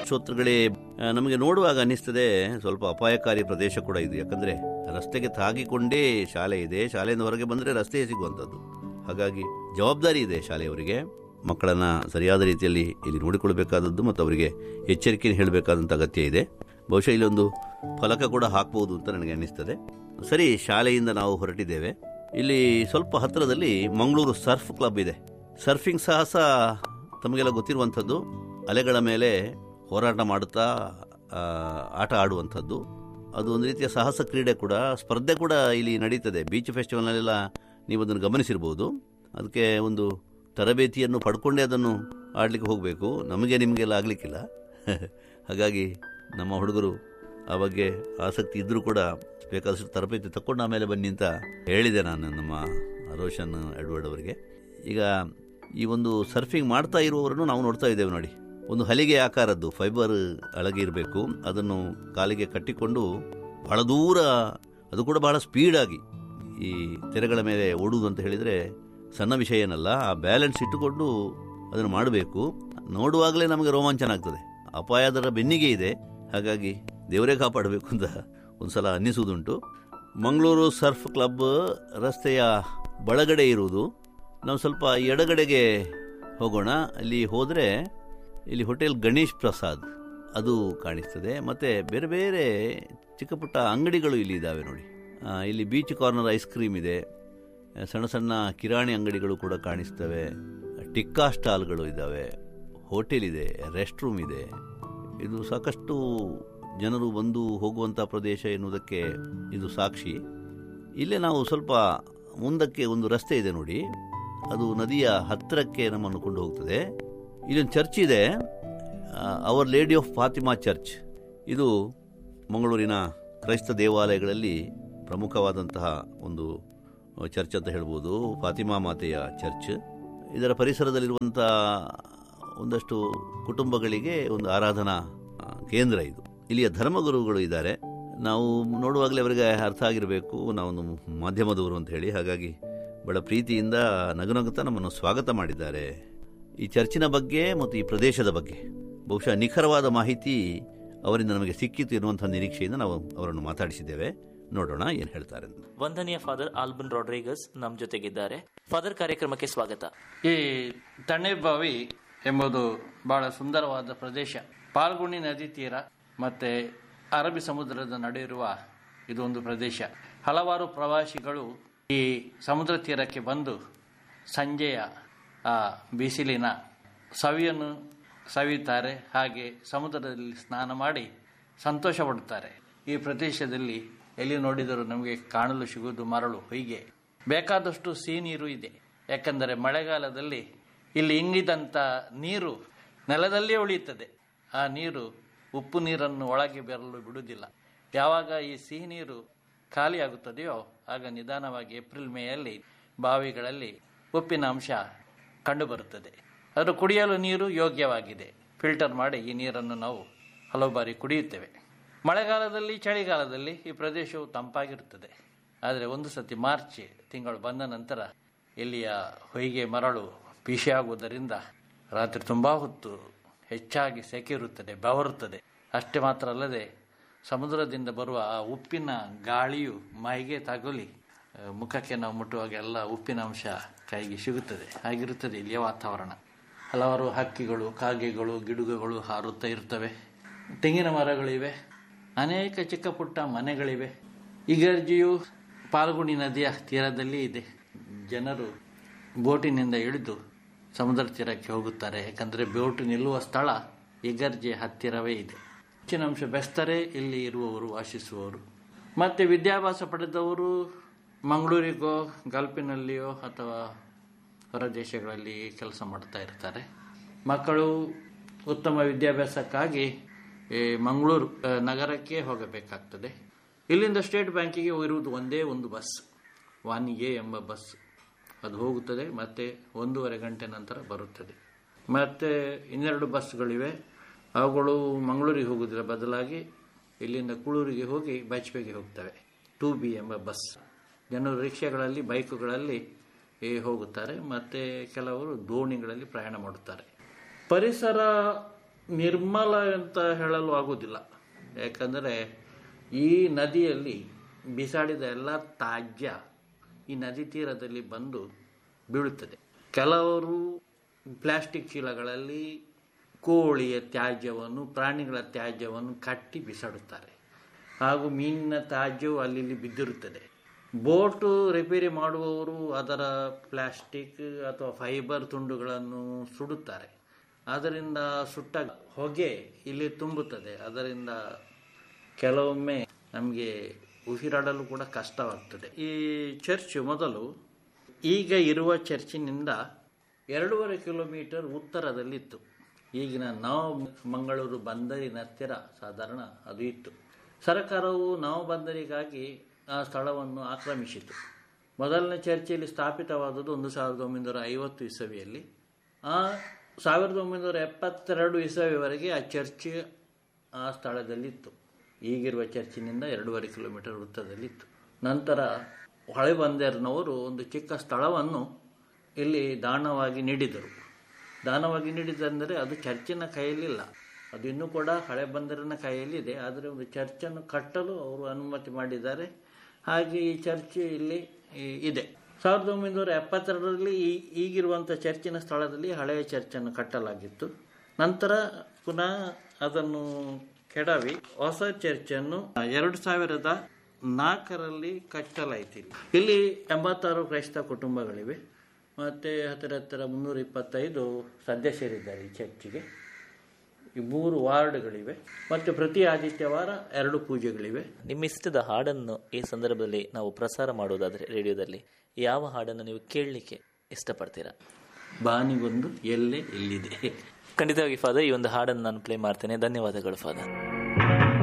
ಶ್ರೋತೃಗಳೇ ಆ, ನಮಗೆ ನೋಡುವಾಗ ಅನ್ನಿಸ್ತದೆ ಸ್ವಲ್ಪ ಅಪಾಯಕಾರಿ ಪ್ರದೇಶ ಕೂಡ ಇದು ಯಾಕಂದ್ರೆ ರಸ್ತೆಗೆ ತಾಗಿಕೊಂಡೇ ಶಾಲೆ ಇದೆ ಶಾಲೆಯಿಂದ ಹೊರಗೆ ಬಂದರೆ ರಸ್ತೆಯೇ ಸಿಗುವಂಥದ್ದು ಹಾಗಾಗಿ ಜವಾಬ್ದಾರಿ ಇದೆ ಶಾಲೆಯವರಿಗೆ ಮಕ್ಕಳನ್ನ ಸರಿಯಾದ ರೀತಿಯಲ್ಲಿ ಇಲ್ಲಿ ನೋಡಿಕೊಳ್ಬೇಕಾದದ್ದು ಮತ್ತು ಅವರಿಗೆ ಎಚ್ಚರಿಕೆ ಹೇಳಬೇಕಾದಂಥ ಅಗತ್ಯ ಇದೆ ಬಹುಶಃ ಇಲ್ಲೊಂದು ಫಲಕ ಕೂಡ ಹಾಕ್ಬೋದು ಅಂತ ನನಗೆ ಅನ್ನಿಸ್ತದೆ ಸರಿ ಶಾಲೆಯಿಂದ ನಾವು ಹೊರಟಿದ್ದೇವೆ ಇಲ್ಲಿ ಸ್ವಲ್ಪ ಹತ್ತಿರದಲ್ಲಿ ಮಂಗಳೂರು ಸರ್ಫ್ ಕ್ಲಬ್ ಇದೆ ಸರ್ಫಿಂಗ್ ಸಾಹಸ ತಮಗೆಲ್ಲ ಗೊತ್ತಿರುವಂಥದ್ದು ಅಲೆಗಳ ಮೇಲೆ ಹೋರಾಟ ಮಾಡುತ್ತಾ ಆ, ಆಟ ಆಡುವಂಥದ್ದು ಅದು ಒಂದು ರೀತಿಯ ಸಾಹಸ ಕ್ರೀಡೆ ಕೂಡ ಸ್ಪರ್ಧೆ ಕೂಡ ಇಲ್ಲಿ ನಡೀತದೆ ಬೀಚ್ ಫೆಸ್ಟಿವಲ್ನಲ್ಲೆಲ್ಲ ನೀವು ಅದನ್ನು ಗಮನಿಸಿರ್ಬೋದು ಅದಕ್ಕೆ ಒಂದು ತರಬೇತಿಯನ್ನು ಪಡ್ಕೊಂಡೇ ಅದನ್ನು ಆಡಲಿಕ್ಕೆ ಹೋಗಬೇಕು ನಮಗೆ ನಿಮಗೆಲ್ಲ ಆಗಲಿಕ್ಕಿಲ್ಲ ಹಾಗಾಗಿ ನಮ್ಮ ಹುಡುಗರು ಆ ಬಗ್ಗೆ ಆಸಕ್ತಿ ಇದ್ದರೂ ಕೂಡ ಬೇಕಾದಷ್ಟು ತರಬೇತಿ ತಕ್ಕೊಂಡು ಆಮೇಲೆ ಬನ್ನಿ ಅಂತ ಹೇಳಿದೆ ನಾನು ನಮ್ಮ ರೋಷನ್ ಎಡ್ವರ್ಡ್ ಅವರಿಗೆ ಈಗ ಈ ಒಂದು ಸರ್ಫಿಂಗ್ ಮಾಡ್ತಾ ಇರುವವರನ್ನು ನಾವು ನೋಡ್ತಾ ಇದ್ದೇವೆ ನೋಡಿ ಒಂದು ಹಲಿಗೆ ಆಕಾರದ್ದು ಫೈಬರ್ ಅಳಗೆ ಇರಬೇಕು ಅದನ್ನು ಕಾಲಿಗೆ ಕಟ್ಟಿಕೊಂಡು ಬಹಳ ದೂರ ಅದು ಕೂಡ ಬಹಳ ಸ್ಪೀಡಾಗಿ ಈ ತೆರೆಗಳ ಮೇಲೆ ಓಡುವುದು ಅಂತ ಹೇಳಿದರೆ ಸಣ್ಣ ವಿಷಯ ಏನಲ್ಲ ಆ ಬ್ಯಾಲೆನ್ಸ್ ಇಟ್ಟುಕೊಂಡು ಅದನ್ನು ಮಾಡಬೇಕು ನೋಡುವಾಗಲೇ ನಮಗೆ ರೋಮಾಂಚನ ಆಗ್ತದೆ ಅಪಾಯ ಅದರ ಬೆನ್ನಿಗೆ ಇದೆ ಹಾಗಾಗಿ ದೇವರೇ ಕಾಪಾಡಬೇಕು ಅಂತ ಒಂದ್ಸಲ ಅನ್ನಿಸುವುದುಂಟು ಮಂಗಳೂರು ಸರ್ಫ್ ಕ್ಲಬ್ ರಸ್ತೆಯ ಬಳಗಡೆ ಇರುವುದು ನಾವು ಸ್ವಲ್ಪ ಎಡಗಡೆಗೆ ಹೋಗೋಣ ಅಲ್ಲಿ ಹೋದರೆ ಇಲ್ಲಿ ಹೋಟೆಲ್ ಗಣೇಶ್ ಪ್ರಸಾದ್ ಅದು ಕಾಣಿಸ್ತದೆ ಮತ್ತು ಬೇರೆ ಬೇರೆ ಚಿಕ್ಕ ಪುಟ್ಟ ಅಂಗಡಿಗಳು ಇಲ್ಲಿ ಇದ್ದಾವೆ ನೋಡಿ ಆ, ಇಲ್ಲಿ ಬೀಚ್ ಕಾರ್ನರ್ ಐಸ್ ಕ್ರೀಮ್ ಇದೆ ಸಣ್ಣ ಸಣ್ಣ ಕಿರಾಣಿ ಅಂಗಡಿಗಳು ಕೂಡ ಕಾಣಿಸ್ತವೆ ಟಿಕ್ಕಾ ಸ್ಟಾಲ್ಗಳು ಇದ್ದಾವೆ ಹೋಟೆಲ್ ಇದೆ ರೆಸ್ಟ್ ರೂಮ್ ಇದೆ ಇದು ಸಾಕಷ್ಟು ಜನರು ಬಂದು ಹೋಗುವಂಥ ಪ್ರದೇಶ ಎನ್ನುವುದಕ್ಕೆ ಇದು ಸಾಕ್ಷಿ ಇಲ್ಲೇ ನಾವು ಸ್ವಲ್ಪ ಮುಂದಕ್ಕೆ ಒಂದು ರಸ್ತೆ ಇದೆ ನೋಡಿ ಅದು ನದಿಯ ಹತ್ತಿರಕ್ಕೆ ನಮ್ಮನ್ನು ಕೊಂಡು ಹೋಗ್ತದೆ ಇಲ್ಲೊಂದು ಚರ್ಚ್ ಇದೆ our lady of Fatima church ಇದು ಮಂಗಳೂರಿನ ಕ್ರೈಸ್ತ ದೇವಾಲಯಗಳಲ್ಲಿ ಪ್ರಮುಖವಾದಂತಹ ಒಂದು ಚರ್ಚ್ ಅಂತ ಹೇಳ್ಬೋದು ಫಾತಿಮಾ ಮಾತೆಯ ಚರ್ಚ್ ಇದರ ಪರಿಸರದಲ್ಲಿರುವಂಥ ಒಂದಷ್ಟು ಕುಟುಂಬಗಳಿಗೆ ಒಂದು ಆರಾಧನಾ ಆ, ಕೇಂದ್ರ ಇದು ಇಲ್ಲಿಯ ಧರ್ಮಗುರುಗಳು ಇದ್ದಾರೆ ನಾವು ನೋಡುವಾಗಲೇ ಅವರಿಗೆ ಅರ್ಥ ಆಗಿರಬೇಕು ನಾವೊಂದು ಮಾಧ್ಯಮದವರು ಅಂತ ಹೇಳಿ ಹಾಗಾಗಿ ಬಹಳ ಪ್ರೀತಿಯಿಂದ ನಗುನಗುತ್ತಾ ನಮ್ಮನ್ನು ಸ್ವಾಗತ ಮಾಡಿದ್ದಾರೆ ಈ ಚರ್ಚಿನ ಬಗ್ಗೆ ಮತ್ತು ಈ ಪ್ರದೇಶದ ಬಗ್ಗೆ ಬಹುಶಃ ನಿಖರವಾದ ಮಾಹಿತಿ ಅವರಿಂದ ನಮಗೆ ಸಿಕ್ಕಿತು ಎನ್ನುವಂಥ ನಿರೀಕ್ಷೆಯಿಂದ ನಾವು ಅವರನ್ನು ಮಾತಾಡಿಸಿದ್ದೇವೆ ನೋಡೋಣ ಏನು ಹೇಳ್ತಾರೆ ಅಂತ ವಂದನೀಯ ಫಾದರ್ ಆಲ್ಬನ್ ರಾಡ್ರಿಗಸ್ ನಮ್ಮ ಜೊತೆಗಿದ್ದಾರೆ ಫಾದರ್ ಕಾರ್ಯಕ್ರಮಕ್ಕೆ ಸ್ವಾಗತ ಈ ತಣ್ಣೀರ್ಬಾವಿ ಎಂಬುದು ಬಹಳ ಸುಂದರವಾದ ಪ್ರದೇಶ ಪಾಲ್ಗುಣಿ ನದಿ ತೀರ ಮತ್ತೆ ಅರಬ್ಬಿ ಸಮುದ್ರದ ನಡುವೆ ಇರುವ ಇದೊಂದು ಪ್ರದೇಶ ಹಲವಾರು ಪ್ರವಾಸಿಗಳು ಈ ಸಮುದ್ರ ತೀರಕ್ಕೆ ಬಂದು ಸಂಜೆಯ ಆ ಬಿಸಿಲಿನ ಸವಿಯನ್ನು ಸವಿಯುತ್ತಾರೆ ಹಾಗೆ ಸಮುದ್ರದಲ್ಲಿ ಸ್ನಾನ ಮಾಡಿ ಸಂತೋಷ ಪಡುತ್ತಾರೆ ಈ ಪ್ರದೇಶದಲ್ಲಿ ಎಲ್ಲಿ ನೋಡಿದರೂ ನಮಗೆ ಕಾಣಲು ಸಿಗುವುದು ಮರಳು ಹೊಯ್ಗೆ ಬೇಕಾದಷ್ಟು ಸಿಹಿ ನೀರು ಇದೆ ಯಾಕಂದರೆ ಮಳೆಗಾಲದಲ್ಲಿ ಇಲ್ಲಿ ಇಂಗಿದಂಥ ನೀರು ನೆಲದಲ್ಲೇ ಉಳಿಯುತ್ತದೆ ಆ ನೀರು ಉಪ್ಪು ನೀರನ್ನು ಒಳಗೆ ಬರಲು ಬಿಡುವುದಿಲ್ಲ ಯಾವಾಗ ಈ ಸಿಹಿ ನೀರು ಖಾಲಿಯಾಗುತ್ತದೆಯೋ ಆಗ ನಿಧಾನವಾಗಿ ಏಪ್ರಿಲ್ ಮೇಯಲ್ಲಿ ಬಾವಿಗಳಲ್ಲಿ ಉಪ್ಪಿನ ಅಂಶ ಕಂಡುಬರುತ್ತದೆ ಅದು ಕುಡಿಯಲು ನೀರು ಯೋಗ್ಯವಾಗಿದೆ ಫಿಲ್ಟರ್ ಮಾಡಿ ಈ ನೀರನ್ನು ನಾವು ಹಲವು ಬಾರಿ ಕುಡಿಯುತ್ತೇವೆ ಮಳೆಗಾಲದಲ್ಲಿ ಚಳಿಗಾಲದಲ್ಲಿ ಈ ಪ್ರದೇಶವು ತಂಪಾಗಿರುತ್ತದೆ ಆದರೆ ಒಂದು ಸತಿ ಮಾರ್ಚ್ ತಿಂಗಳು ಬಂದ ನಂತರ ಇಲ್ಲಿಯ ಹೊಯ್ಗೆ ಮರಳು ಬಿಸಿಯಾಗುವುದರಿಂದ ರಾತ್ರಿ ತುಂಬ ಹೊತ್ತು ಹೆಚ್ಚಾಗಿ ಸೆಕೆ ಇರುತ್ತದೆ ಬೆವರುತ್ತದೆ ಅಷ್ಟೇ ಮಾತ್ರ ಅಲ್ಲದೆ ಸಮುದ್ರದಿಂದ ಬರುವ ಆ ಉಪ್ಪಿನ ಗಾಳಿಯು ಮೈಗೆ ತಗುಲಿ ಆ, ಮುಖಕ್ಕೆ ನಾವು ಮುಟ್ಟುವಾಗ ಎಲ್ಲ ಉಪ್ಪಿನ ಅಂಶ ಕೈಗೆ ಸಿಗುತ್ತದೆ ಹಾಗಿರುತ್ತದೆ ಇಲ್ಲಿಯ ವಾತಾವರಣ ಹಲವಾರು ಹಕ್ಕಿಗಳು ಕಾಗೆಗಳು ಗಿಡುಗಗಳು ಹಾರುತ್ತಾ ಇರ್ತವೆ ತೆಂಗಿನ ಮರಗಳಿವೆ ಅನೇಕ ಚಿಕ್ಕ ಪುಟ್ಟ ಮನೆಗಳಿವೆ ಇಗರ್ಜಿಯು ಪಾಲ್ಗುಣಿ ನದಿಯ ತೀರದಲ್ಲಿ ಇದೆ ಜನರು ಬೋಟಿನಿಂದ ಇಳಿದು ಸಮುದ್ರ ತೀರಕ್ಕೆ ಹೋಗುತ್ತಾರೆ ಯಾಕಂದರೆ ಬೋಟು ನಿಲ್ಲುವ ಸ್ಥಳ ಇಗರ್ಜಿ ಹತ್ತಿರವೇ ಇದೆ ಹೆಚ್ಚಿನ ಅಂಶ ಬೆಸ್ತರೇ ಇಲ್ಲಿ ಇರುವವರು ವಾಸಿಸುವವರು ಮತ್ತೆ ವಿದ್ಯಾಭ್ಯಾಸ ಪಡೆದವರು ಮಂಗಳೂರಿಗೋ ಗಲ್ಫಿನಲ್ಲಿಯೋ ಅಥವಾ ಹೊರ ದೇಶಗಳಲ್ಲಿ ಕೆಲಸ ಮಾಡ್ತಾ ಇರ್ತಾರೆ ಮಕ್ಕಳು ಉತ್ತಮ ವಿದ್ಯಾಭ್ಯಾಸಕ್ಕಾಗಿ ಈ ಮಂಗಳೂರು ಆ, ನಗರಕ್ಕೆ ಹೋಗಬೇಕಾಗ್ತದೆ ಇಲ್ಲಿಂದ ಸ್ಟೇಟ್ ಬ್ಯಾಂಕಿಗೆ ಇರುವುದು ಒಂದೇ ಒಂದು ಬಸ್ ಒನ್ ಎ ಎಂಬ ಬಸ್ ಅದು ಹೋಗುತ್ತದೆ ಮತ್ತೆ ಒಂದೂವರೆ ಗಂಟೆ ನಂತರ ಬರುತ್ತದೆ ಮತ್ತೆ ಇನ್ನೆರಡು ಬಸ್ಗಳಿವೆ ಅವುಗಳು ಮಂಗಳೂರಿಗೆ ಹೋಗುವುದರ ಬದಲಾಗಿ ಇಲ್ಲಿಂದ ಕುಳೂರಿಗೆ ಹೋಗಿ ಬಚ್ಪೆಗೆ ಹೋಗ್ತವೆ ಟೂ ಬಿ ಎಂಬ ಬಸ್ ಜನರು ರಿಕ್ಷಾಗಳಲ್ಲಿ ಬೈಕುಗಳಲ್ಲಿ ಏ, ಹೋಗುತ್ತಾರೆ ಮತ್ತೆ ಕೆಲವರು ದೋಣಿಗಳಲ್ಲಿ ಪ್ರಯಾಣ ಮಾಡುತ್ತಾರೆ ಪರಿಸರ ನಿರ್ಮಲ ಅಂತ ಹೇಳಲು ಆಗುವುದಿಲ್ಲ ಯಾಕಂದರೆ ಈ ನದಿಯಲ್ಲಿ ಬಿಸಾಡಿದ ಎಲ್ಲ ತ್ಯಾಜ್ಯ ಈ ನದಿ ತೀರದಲ್ಲಿ ಬಂದು ಬೀಳುತ್ತದೆ ಕೆಲವರು ಪ್ಲಾಸ್ಟಿಕ್ ಚೀಲಗಳಲ್ಲಿ ಕೋಳಿಯ ತ್ಯಾಜ್ಯವನ್ನು ಪ್ರಾಣಿಗಳ ತ್ಯಾಜ್ಯವನ್ನು ಕಟ್ಟಿ ಬಿಸಾಡುತ್ತಾರೆ ಹಾಗೂ ಮೀನಿನ ತ್ಯಾಜ್ಯವು ಅಲ್ಲಿ ಇಲ್ಲಿ ಬಿದ್ದಿರುತ್ತದೆ ಬೋಟು ರಿಪೇರಿ ಮಾಡುವವರು ಅದರ ಪ್ಲಾಸ್ಟಿಕ್ ಅಥವಾ ಫೈಬರ್ ತುಂಡುಗಳನ್ನು ಸುಡುತ್ತಾರೆ ಅದರಿಂದ ಸುಟ್ಟ ಹೊಗೆ ಇಲ್ಲಿ ತುಂಬುತ್ತದೆ ಅದರಿಂದ ಕೆಲವೊಮ್ಮೆ ನಮಗೆ ಉಸಿರಾಡಲು ಕೂಡ ಕಷ್ಟವಾಗ್ತದೆ ಈ ಚರ್ಚ್ ಮೊದಲು ಈಗ ಇರುವ ಚರ್ಚಿನಿಂದ ಎರಡೂವರೆ ಕಿಲೋಮೀಟರ್ ಉತ್ತರದಲ್ಲಿತ್ತು ಈಗಿನ ನವ ಮಂಗಳೂರು ಬಂದರಿನ ಹತ್ತಿರ ಸಾಧಾರಣ ಅದು ಇತ್ತು ಸರ್ಕಾರವು ನವ ಬಂದರಿಗಾಗಿ ಆ ಸ್ಥಳವನ್ನು ಆಕ್ರಮಿಸಿತು ಮೊದಲನೇ ಚರ್ಚೆಯಲ್ಲಿ ಸ್ಥಾಪಿತವಾದದ್ದು ಒಂದು ಸಾವಿರದ ಒಂಬೈನೂರ ಐವತ್ತು ಇಸವಿಯಲ್ಲಿ ಆ ಸಾವಿರದ ಒಂಬೈನೂರ ಎಪ್ಪತ್ತೆರಡು ಇಸವಿವರೆಗೆ ಆ ಚರ್ಚ್ ಆ ಸ್ಥಳದಲ್ಲಿತ್ತು ಈಗಿರುವ ಚರ್ಚಿನಿಂದ ಎರಡೂವರೆ ಕಿಲೋಮೀಟರ್ ವೃತ್ತದಲ್ಲಿತ್ತು ನಂತರ ಹೊಳೆ ಬಂದೇರ್ನವರು ಒಂದು ಚಿಕ್ಕ ಸ್ಥಳವನ್ನು ಇಲ್ಲಿ ದಾನವಾಗಿ ನೀಡಿದರು ದಾನವಾಗಿ ನೀಡಿದಂದರೆ ಅದು ಚರ್ಚಿನ ಕೈಯಲ್ಲಿಲ್ಲ ಅದು ಇನ್ನೂ ಕೂಡ ಹಳೆ ಬಂದರಿನ ಕೈಯಲ್ಲಿದೆ ಆದರೆ ಒಂದು ಚರ್ಚನ್ನು ಕಟ್ಟಲು ಅವರು ಅನುಮತಿ ಮಾಡಿದ್ದಾರೆ ಹಾಗೆ ಈ ಚರ್ಚ್ ಇಲ್ಲಿ ಈ- ಇದೆ ಸಾವಿರದ ಒಂಬೈನೂರ ಎಪ್ಪತ್ತೆರಡರಲ್ಲಿ ಈ ಈಗಿರುವಂಥ ಚರ್ಚಿನ ಸ್ಥಳದಲ್ಲಿ ಹಳೆಯ ಚರ್ಚನ್ನು ಕಟ್ಟಲಾಗಿತ್ತು ನಂತರ ಪುನಃ ಅದನ್ನು ಕೆಡವಿ ಹೊಸ ಚರ್ಚನ್ನು ಎರಡು ಸಾವಿರದ ನಾಲ್ಕರಲ್ಲಿ ಕಟ್ಟಲಾಯಿತು ಇಲ್ಲಿ. ಇಲ್ಲಿ ಎಂಬತ್ತಾರು ಕ್ರೈಸ್ತ ಕುಟುಂಬಗಳಿವೆ ಮತ್ತು ಹತ್ತಿರ ಹತ್ತಿರ ಮುನ್ನೂರ ಇಪ್ಪತ್ತೈದು ಸದಸ್ಯರಿದ್ದಾರೆ ಈ ಚರ್ಚಿಗೆ ಈ ಮೂರು ವಾರ್ಡ್ಗಳಿವೆ ಮತ್ತು ಪ್ರತಿ ಆದಿತ್ಯವಾರ ಎರಡು ಪೂಜೆಗಳಿವೆ ನಿಮ್ಮ ಇಷ್ಟದ ಹಾಡನ್ನು ಈ ಸಂದರ್ಭದಲ್ಲಿ ನಾವು ಪ್ರಸಾರ ಮಾಡುವುದಾದರೆ ರೇಡಿಯೋದಲ್ಲಿ ಯಾವ ಹಾಡನ್ನು ನೀವು ಕೇಳಲಿಕ್ಕೆ ಇಷ್ಟಪಡ್ತೀರಾ ಬಾನಿಗೊಂದು ಎಲ್ಲೇ ಎಲ್ಲಿದೆ ಖಂಡಿತವಾಗಿ ಫಾದರ್ ಈ ಒಂದು ಹಾಡನ್ನು ನಾನು ಪ್ಲೇ ಮಾಡ್ತೇನೆ ಧನ್ಯವಾದಗಳು ಫಾದರ್